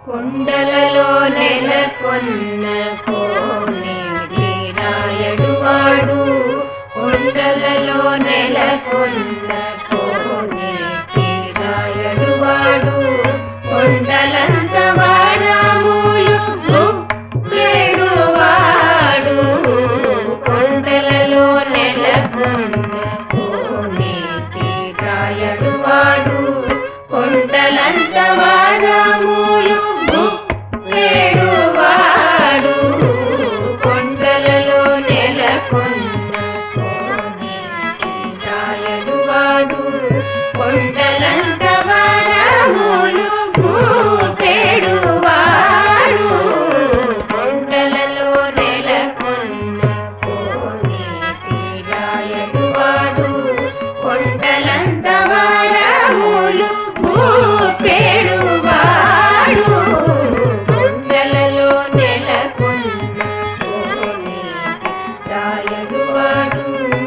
కొండలలో నెలకొన్న కోనేటి రాయడు వాడు కొండలలో నెలకొన్న కోనేటి రాయడు వాడు కొండలంత వారములు గుప్పెడు వాడు కొండలలో నెలకొన్న కోనేటి రాయడు వాడు కొండలంత వారములు గుప్పెడు వాడు కొండలలో నెలకొన్న కోనేటి రాయడు వాడు కొండలంత వారములు గుప్పెడు వాడు కొండలలో నెలకొన్న కోనేటి రాయడు వాడు కొండలంత వారములు భూపేడు వాడు కొండలలో నెలకొన్న కోనేటి రాయడు వాడు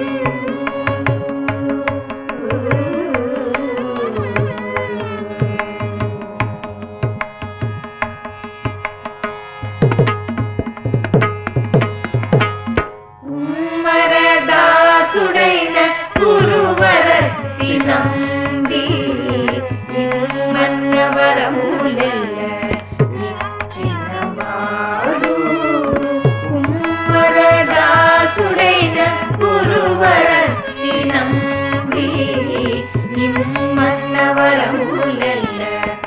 ఉమ్మరదాసుడైన గురువరత్తి నంబి నిమ్మన్నవరములెల్ల ఇచ్చినవాడు ఉమ్మరదాసుడైన గురువరత్తి నంబి నిమ్మన్నవరములెల్ల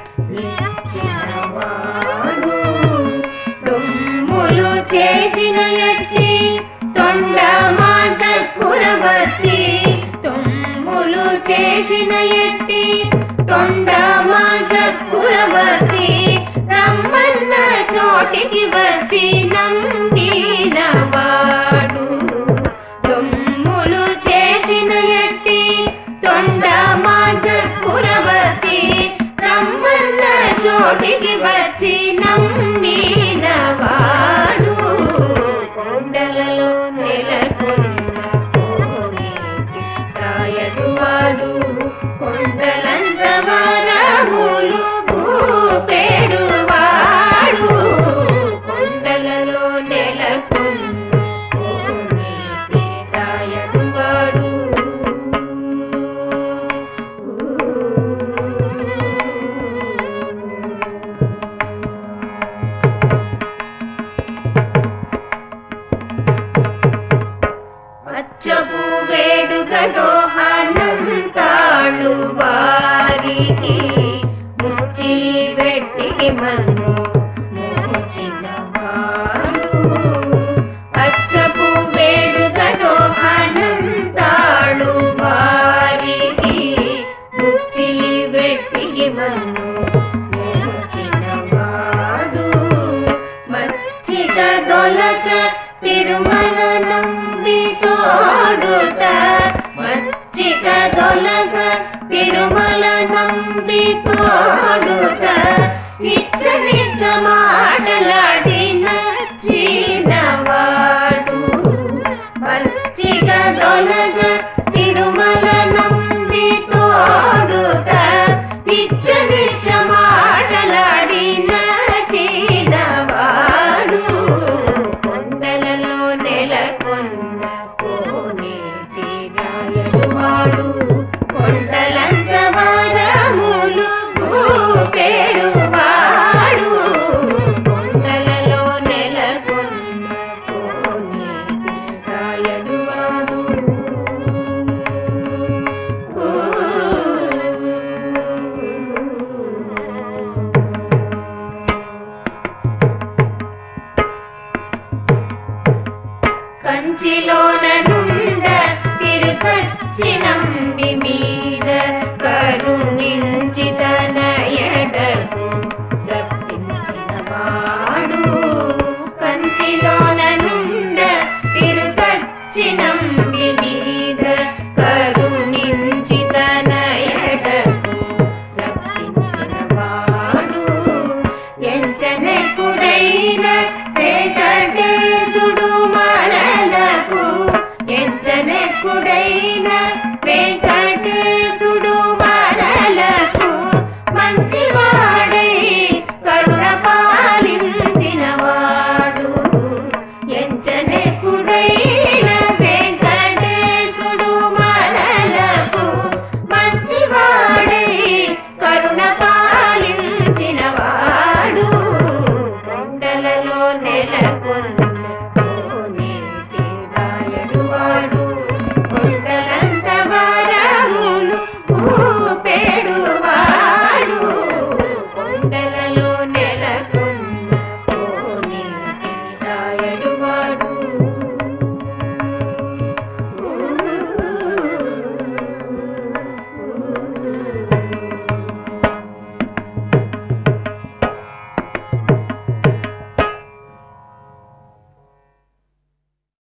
ఇచ్చినవాడు దొమ్ములు చేసిన ఎట్టి తొండ మాంచ కురవతి తొమ్ములు చేసిన ఎట్టి తొండ మాంచ కురవతి రమ్మన్న చోటికి వచ్చి నంబిన వాడు దొమ్ములు చేసిన ఎట్టి తొండ మాంచ కురవతి రమ్మన్న చోటికి వచ్చి నమ్మిన వాడు కొండలలో నెలకొన్న కోనేటి రాయడు వాడు కొండలంత వరములు భూపేడు వాడు కొండలలో నెలకొన్న కోనేటి రాయడు వాడు అచ్చపు వేడుకతో అనంతాళ్ళు వారికి ముచ్చిలి వెట్టికి మన్ను మోచిన వాడు అచ్చపు వేడుకతో అనంతాళ్ళు వారికి ముచ్చిలి వెట్టికి మన్ను మోచిన వాడు మచ్చిక దొలక తిరుమల నంబి తోడుత మచ్చిక దొలక తిరుమల నంబి తోడుత నిచ్చ నిచ్చ మాటలాడి నచ్చిన వాడు మచ్చిక దొలక తిరుమల నంబి తోడుత నిచ్చ నిచ్చ మాటలాడి